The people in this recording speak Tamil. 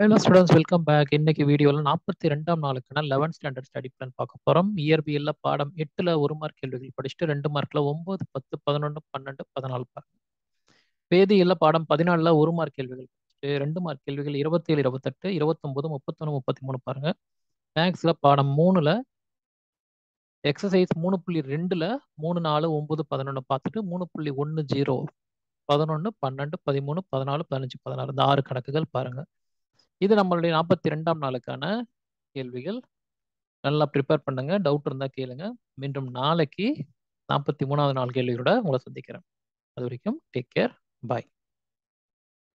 ஹலோ ஸ்டூடெண்ட்ஸ் வெல்கம் பேக் இன்னைக்கு வீடியோவில் நாற்பத்தி ரெண்டாம் நாளுக்கான லெவன்த் ஸ்டாண்டர்ட் ஸ்டடி பிளான் பார்க்க போகிறோம் இயற்பியல்ல பாடம் எட்டில் ஒரு மார்க் கேள்விகள் படிச்சுட்டு ரெண்டு மார்க்கில் ஒம்பது பத்து பதினொன்று பன்னெண்டு பதினாலு பாருங்க வேதியியல்ல பாடம் பதினாலில் ஒரு மார்க் கேள்விகள் படிச்சுட்டு ரெண்டு மார்க் கேள்விகள் இருபத்தேழு இருபத்தெட்டு இருபத்தொம்பது முப்பத்தொன்று முப்பத்தி மூணு பாருங்க மேக்ஸில் பாடம் மூணில் எக்ஸசைஸ் மூணு புள்ளி ரெண்டில் மூணு நாலு ஒம்பது பதினொன்று பார்த்துட்டு மூணு புள்ளி ஒன்று ஜீரோ பதினொன்று பன்னெண்டு பதிமூணு பதினாலு பதினஞ்சு பதினாறு இந்த ஆறு கணக்குகள் பாருங்கள் இது நம்மளுடைய நாற்பத்தி ரெண்டாம் நாளுக்கான கேள்விகள் நல்லா ப்ரிப்பேர் பண்ணுங்க டவுட் இருந்தால் கேளுங்க மீண்டும் நாளைக்கு நாற்பத்தி மூணாவது நாள் கேள்வியோட உங்களை சந்திக்கிறேன் அது வரைக்கும் டேக் கேர் பாய்